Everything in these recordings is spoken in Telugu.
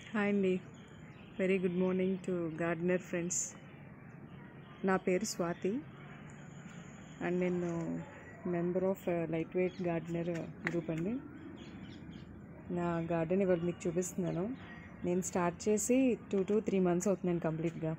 హాయ్ అండి very good morning to gardener friends నా పేరు స్వాతి అండ్ నేను member of light weight gardener group అండి నా గార్డెన్ ఇవాళ మీకు చూపిస్తున్నాను నేను స్టార్ట్ చేసి టూ టు త్రీ మంత్స్ అవుతున్నాను కంప్లీట్గా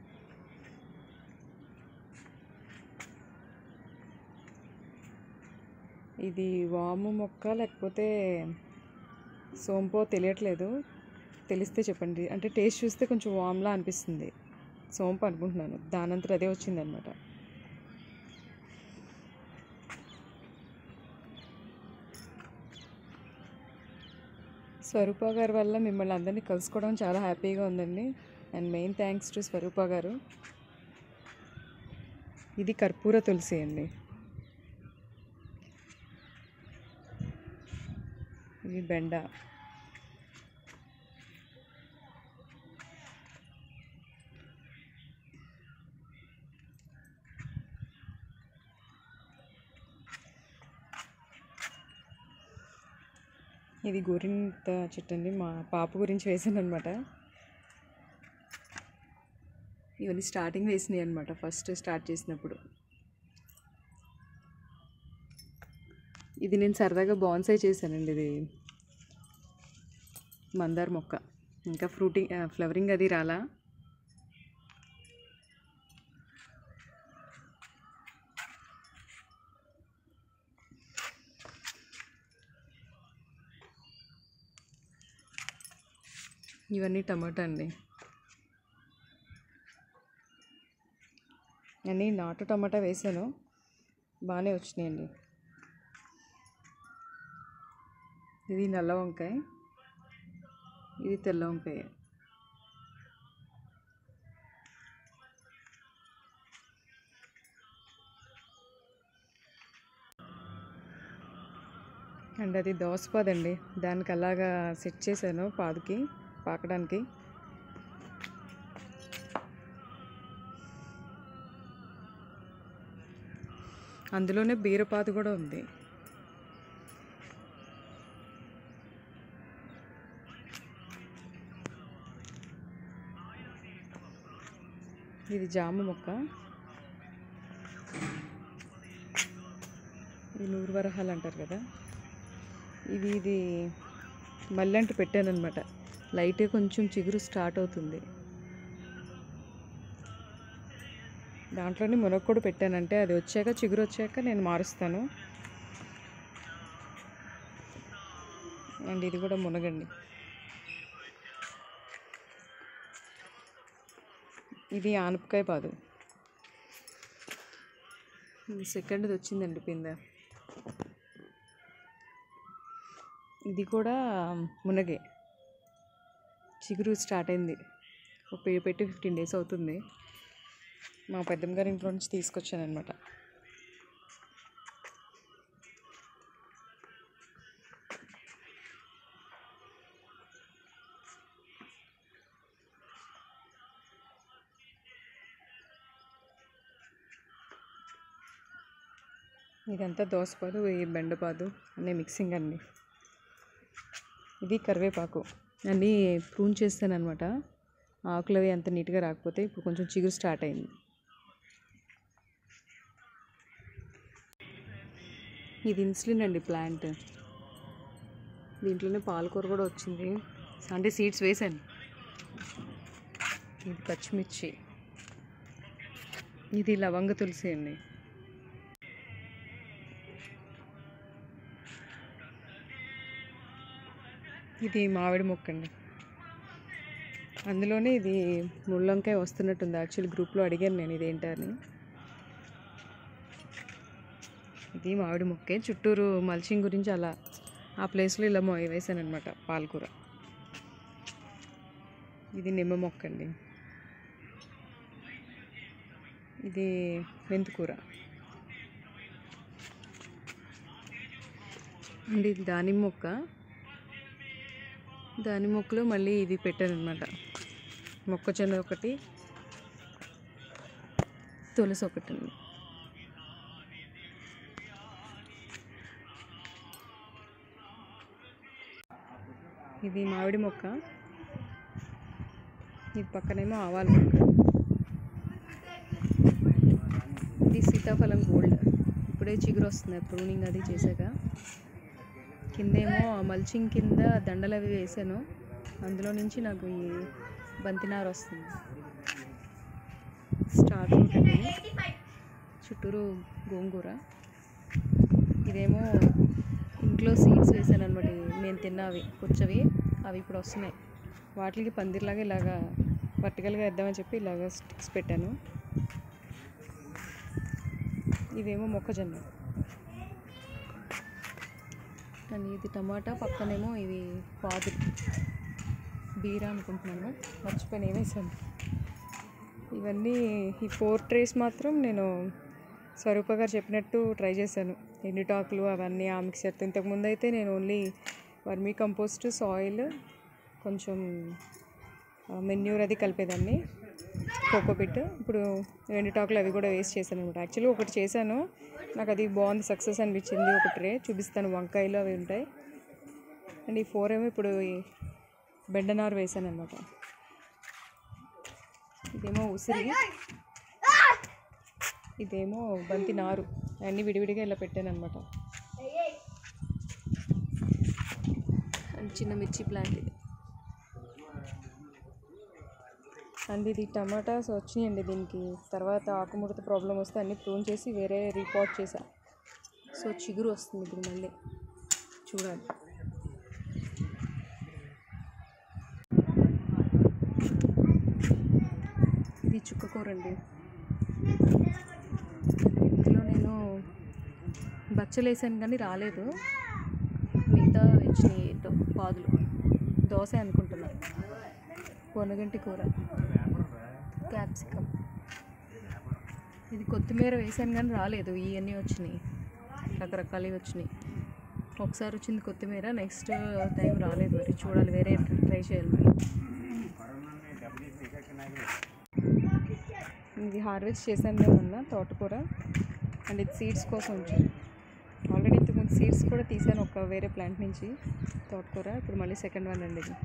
ఇది వాము మొక్క లేకపోతే సోంపో తెలియట్లేదు తెలిస్తే చెప్పండి అంటే టేస్ట్ చూస్తే కొంచెం వామ్లా అనిపిస్తుంది సోంపు అనుకుంటున్నాను దానంతరం అదే వచ్చిందనమాట స్వరూప గారి వల్ల మిమ్మల్ని అందరినీ కలుసుకోవడం చాలా హ్యాపీగా ఉందండి and main thanks to Swaroopa గారు ఇది కర్పూర తులసి అండి ఇది బెండ ఇది గోరింత చెట్టు అండి మా పాప గురించి వేసాను అనమాట ఇవన్నీ స్టార్టింగ్ వేసినాయి అనమాట ఫస్ట్ స్టార్ట్ చేసినప్పుడు ఇది నేను సరదాగా బాన్సై చేశానండి ఇది మందార మొక్క ఇంకా ఫ్రూటింగ్ ఫ్లవరింగ్ అది రాలా ఇవన్నీ టమాటా అండి అన్నీ నాటు టమాటా వేసాను బాగానే వచ్చినాయండి ఇది నల్ల వంకాయ ఇది తెల్ల వంకాయ అండ్ అది దోసపాదండి దానికి అలాగా సెట్ చేశాను పాదుకి పాకడానికి అందులోనే బీరపాదు కూడా ఉంది ఇది జామ మొక్క ఇది నూరు వరహాలు అంటారు కదా ఇది ఇది మల్లెంటు పెట్టాను అనమాట లైట్గా కొంచెం చిగురు స్టార్ట్ అవుతుంది దాంట్లోనే మునగ కూడా పెట్టానంటే అది వచ్చాక చిగురు వచ్చాక నేను మారుస్తాను అండ్ ఇది కూడా మునగండి ఇది ఆనపకాయ పాదు ఇది సెకండ్ది వచ్చిందండి పింద ఇది కూడా మునగే చిగురు స్టార్ట్ అయింది ఒక పేరు పెట్టి ఫిఫ్టీన్ డేస్ అవుతుంది మా పెద్దమ్మ గారి ఇంట్లో నుంచి తీసుకొచ్చాను అనమాట ఇదంతా దోసపాదు ఈ బెండపాదు అన్నీ మిక్సింగ్ అండి ఇది కరివేపాకు అన్నీ ప్రూన్ చేస్తాను అనమాట ఆకులు అవి అంత నీట్గా రాకపోతే ఇప్పుడు కొంచెం చిగురు స్టార్ట్ అయింది ఇది ఇన్సులిన్ అండి ప్లాంట్ దీంట్లోనే పాలకూర కూడా వచ్చింది అంటే సీడ్స్ వేసాను ఇది పచ్చిమిర్చి ఇది లవంగ తులసి అండి ఇది మామిడి మొక్క అండి అందులోనే ఇది ముళ్ళంకాయ వస్తున్నట్టుంది యాక్చువల్లీ గ్రూప్లో అడిగాను నేను ఇదేంటని ఇది మామిడి మొక్కే చుట్టూరు మల్చింగ్ గురించి అలా ఆ ప్లేస్లో ఇలా మొ వేసాను అనమాట పాలకూర ఇది నిమ్మ మొక్క అండి ఇది మెంతికూర అండ్ ఇది దానిమ్మ మొక్క దాని మొక్కలో మళ్ళీ ఇది పెట్టాను అనమాట మొక్కజొన్న ఒకటి తులసి ఒకటి అండి ఇది మామిడి మొక్క ఇది పక్కనేమో ఆవాలు మొక్క ఇది సీతాఫలం గోల్డ్ ఇప్పుడే చిగురు వస్తుంది ప్రూనింగ్ అది చేశాక కిందేమో మల్చింగ్ కింద దండలు అవి వేసాను అందులో నుంచి నాకు ఈ బంతినార వస్తుంది స్టార్ ఫ్రూట్ అండి చుట్టూరు గోంగూర ఇదేమో ఇంట్లో సీడ్స్ వేసాను అనమాట నేను తిన్నవి పుచ్చవి అవి ఇప్పుడు వస్తున్నాయి వాటికి పందిర్లాగా ఇలాగా వర్టికల్గా వేద్దామని చెప్పి ఇలాగ స్టిక్స్ పెట్టాను ఇవేమో మొక్కజొన్న అండ్ ఇది టమాటా పక్కనేమో ఇవి పాదు బీరా అనుకుంటున్నాను మర్చిపోయిన వేసాను ఇవన్నీ ఈ ఫోర్ ట్రేస్ మాత్రం నేను స్వరూప గారు చెప్పినట్టు ట్రై చేశాను ఎండుటాకులు అవన్నీ ఆ మిక్చర్తో ఇంతకుముందు అయితే నేను ఓన్లీ వర్మీ కంపోస్ట్ సాయిల్ కొంచెం మెన్యూర్ అది కలిపేదాన్ని కోకోపిట్ ఇప్పుడు ఎండుటాకులు అవి కూడా వేస్ట్ చేశాను అనమాట యాక్చువల్లీ ఒకటి చేశాను నాకు అది బాగుంది సక్సెస్ అనిపించింది ఒక ట్రే చూపిస్తాను వంకాయలు అవి ఉంటాయి అండ్ ఈ ఫోర్ ఏమో ఇప్పుడు ఈ బెండనారు వేసాను అనమాట ఇదేమో ఉసిరి ఇదేమో బంతి నారు అన్నీ విడివిడిగా ఇలా పెట్టాను అనమాట అండ్ చిన్న మిర్చి ప్లాంట్ ఇది అండ్ ఇది టమాటాస్ వచ్చినాయండి దీనికి తర్వాత ఆకుముడత ప్రాబ్లం వస్తే అన్ని ప్రూన్ చేసి వేరే రీపాట్ చేసా సో చిగురు వస్తుంది ఇప్పుడు మళ్ళీ చూడాలి ఇది చుక్కకూర అండి ఇందులో నేను బచ్చలు వేసాను కానీ రాలేదు మిగతా వచ్చినాయి ఏంటో పాదులు దోశ అనుకుంటున్నాను పొనగంటి కూర క్యాప్సికమ్ ఇది కొత్తిమీర వేసాను కానీ రాలేదు ఇవన్నీ వచ్చినాయి రకరకాలవి వచ్చినాయి ఒకసారి వచ్చింది కొత్తిమీర నెక్స్ట్ టైం రాలేదు మరి చూడాలి వేరే ట్రై చేయాలి మరి ఇది హార్వెస్ట్ చేశాను కదా తోటకూర అండ్ ఇది సీడ్స్ కోసం ఉంచాను ఆల్రెడీ ఇంతకుముందు సీడ్స్ కూడా తీసాను ఒక వేరే ప్లాంట్ నుంచి తోటకూర ఇప్పుడు మళ్ళీ సెకండ్ వన్ అండి ఇది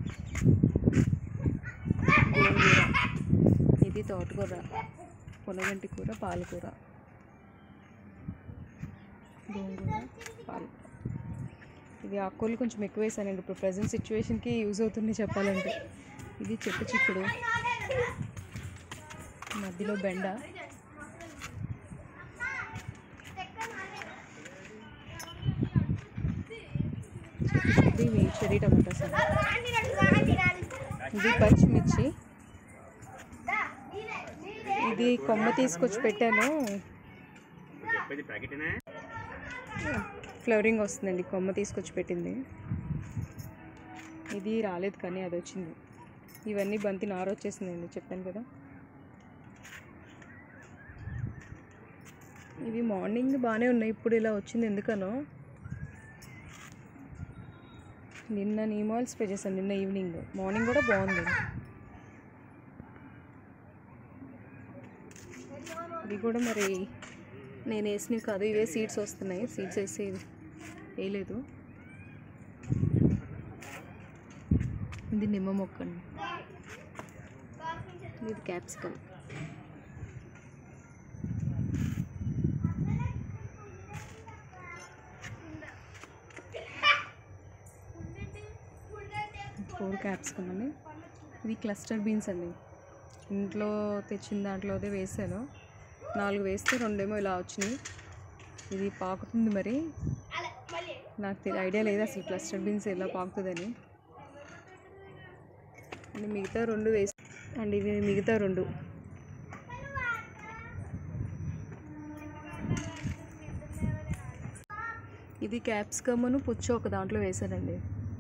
గోంగూర ఇది తోటకూర పొనగంటి కూర పాలకూర గోంగూర పాలకూర ఇది ఆకుకూరలు కొంచెం ఎక్కువ వేసానండి ఇప్పుడు ప్రజెంట్ సిచ్యువేషన్కి యూజ్ అవుతుంది చెప్పాలంటే ఇది చెట్టు చిక్కుడు మధ్యలో బెండ ఇది చెరీ టమాటాస్ అండి ఇది పచ్చిమిర్చి ఇది కొమ్మ తీసుకొచ్చి పెట్టాను ఫ్లవరింగ్ వస్తుందండి కొమ్మ తీసుకొచ్చి పెట్టింది ఇది రాలేదు కానీ అది వచ్చింది ఇవన్నీ బంతి నార వచ్చేసిందండి చెప్పాను కదా ఇవి మార్నింగ్ బాగానే ఉన్నాయి ఇప్పుడు ఇలా వచ్చింది ఎందుకనో నిన్న నీమాల్ స్ప్రే చేశాను నిన్న ఈవినింగ్ మార్నింగ్ కూడా బాగుంది ఇది కూడా మరి నేను వేసినవి కాదు ఇవే సీడ్స్ వస్తున్నాయి సీడ్స్ వేసి వేయలేదు ఇది నిమ్మ మొక్క అండి ఇది క్యాప్సికమ్ ఫోర్ క్యాప్సికమ్ అండి ఇది క్లస్టర్ బీన్స్ అండి ఇంట్లో తెచ్చిన దాంట్లోదే వేసాను నాలుగు వేస్తే రెండేమో ఇలా వచ్చినాయి ఇది పాకుతుంది మరి నాకు తెలి ఐడియా లేదు అసలు క్లస్టర్ బీన్స్ ఎలా పాకుతుందని అండ్ మిగతా రెండు వేసి అండ్ ఇవి మిగతా రెండు ఇది క్యాప్సికమ్ను పుచ్చ ఒక దాంట్లో వేసానండి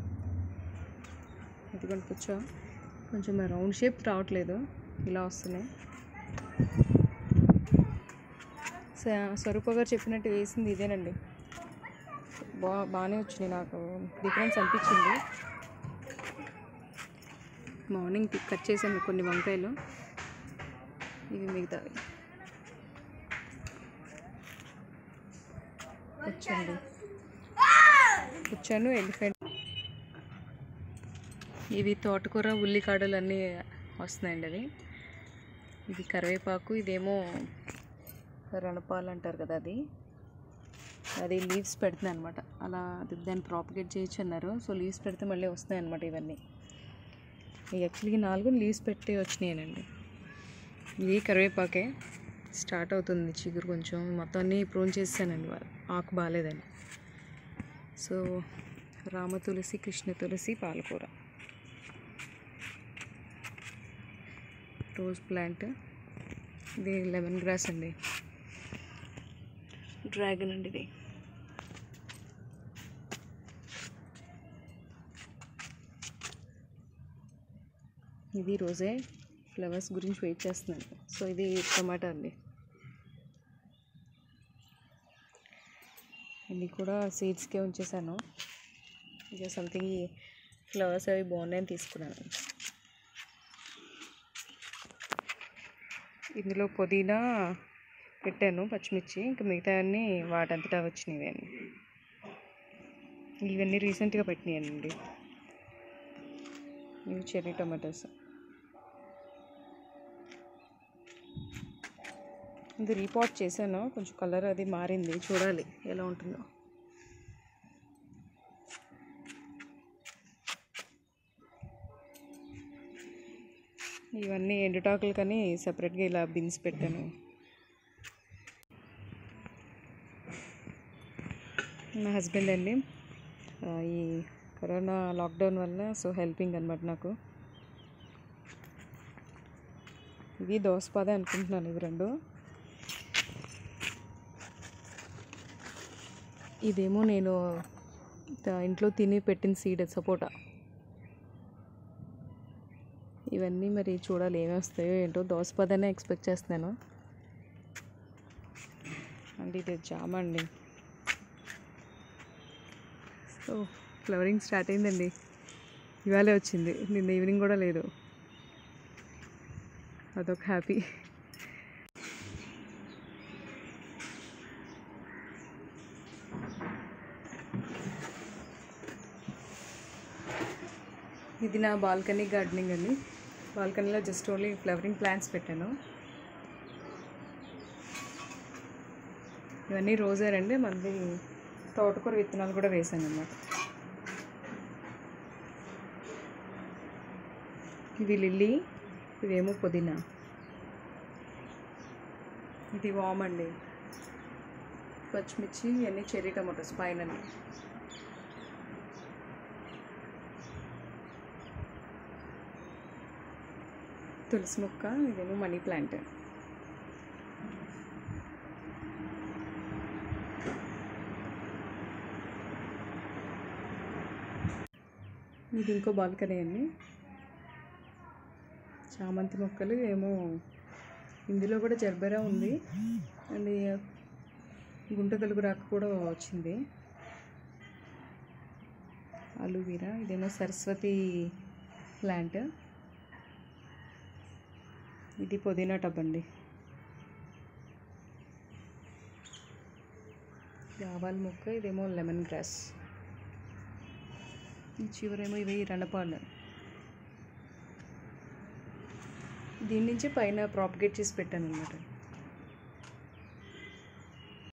ఇదిగోండి పుచ్చ కొంచెం రౌండ్ షేప్ రావట్లేదు ఇలా వస్తున్నాయి స- స్వరూప గారు చెప్పినట్టు వేసింది ఇదేనండి బా బాగానే వచ్చినాయి నాకు డిఫరెన్స్ అనిపించింది మార్నింగ్ పిక్ కట్ చేశాను కొన్ని వంకాయలు ఇవి మిగతావి వచ్చండి వచ్చాను ఎలిఫెంట్ ఇవి తోటకూర ఉల్లికాడలు అన్నీ వస్తున్నాయండి అవి ఇది కరివేపాకు ఇదేమో రణపాలు అంటారు కదా అది అది లీవ్స్ పెడుతున్నాయి అనమాట అలా అది దాన్ని ప్రాపగేట్ చేయొచ్చు అన్నారు సో లీవ్స్ పెడితే మళ్ళీ వస్తాయి అనమాట ఇవన్నీ యాక్చువల్గా నాలుగు లీవ్స్ పెట్టి వచ్చినాయనండి ఇది కరివేపాకే స్టార్ట్ అవుతుంది చిగురు కొంచెం మొత్తం అన్నీ ప్రూన్ చేసానండి వా- ఆకు బాగాలేదని సో రామ తులసి కృష్ణ తులసి పాలకూర రోజ్ ప్లాంట్ ఇది లెమన్ గ్రాస్ అండి డ్రాగన్ అండి ఇది ఇది రోజే ఫ్లవర్స్ గురించి వెయిట్ చేస్తున్నాను సో ఇది టమాటా అండి ఇది కూడా సీడ్స్కే ఉంచేసాను ఇక సంథింగ్ ఈ ఫ్లవర్స్ అవి బాగున్నాయని తీసుకున్నాను ఇందులో పుదీనా పెట్టాను పచ్చిమిర్చి ఇంకా మిగతా అన్నీ వాటంతటా వచ్చినవి అన్నీ ఇవన్నీ రీసెంట్గా పెట్టినాయండి ఇవి చెర్రీ టమాటోస్ ఇది రీపాట్ చేశాను కొంచెం కలర్ అది మారింది చూడాలి ఎలా ఉంటుందో ఇవన్నీ ఎండుటాకులు కానీ సపరేట్గా ఇలా బిన్స్ పెట్టాను మా హస్బెండ్ అండి ఆ, ఈ కరోనా లాక్డౌన్ వల్ల సో హెల్పింగ్ అనమాట నాకు ఇది దోసపాదే అనుకుంటున్నాను ఇవి రెండు ఇదేమో నేను త- ఇంట్లో తిని పెట్టిన సీడ్ సపోటా ఇవన్నీ మరి చూడాలి ఏమి వస్తాయో ఏంటో దోసపదనే ఎక్స్పెక్ట్ చేస్తున్నాను అండ్ ఇది జామ అండి సో ఫ్లవరింగ్ స్టార్ట్ అయిందండి ఇవాళే వచ్చింది నిన్న ఈవినింగ్ కూడా లేదు అదొక హ్యాపీ ఇది నా బాల్కనీ గార్డెనింగ్ అండి బాల్కనీలో జస్ట్ ఓన్లీ ఫ్లవరింగ్ ప్లాంట్స్ పెట్టాను ఇవన్నీ రోజారండి మళ్ళీ తోటకూర విత్తనాలు కూడా వేసాను అన్నమాట ఇది లిల్లీ ఇదేమో పుదీనా ఇది వామ్ అండి పచ్చిమిర్చి ఇవన్నీ చెర్రీ టమాటోస్ పైన తులసి మొక్క ఇదేమో మనీ ప్లాంట్ ఇది ఇంకో బాల్కనీ అండి చామంతి మొక్కలు ఏమో ఇందులో కూడా జర్బెరా ఉంది అండ్ ఈ గుంట తెలుగు రాక కూడా వచ్చింది అలువీరా ఇదేమో సరస్వతి ప్లాంట్ ఇది పుదీనా టబ్ అండి ఇది ఆవాల మొక్క ఇదేమో లెమన్ గ్రాస్ ఈ చివరేమో ఇవి రణపాలు దీని నుంచి పైన ప్రాపగేట్ చేసి పెట్టాను అనమాట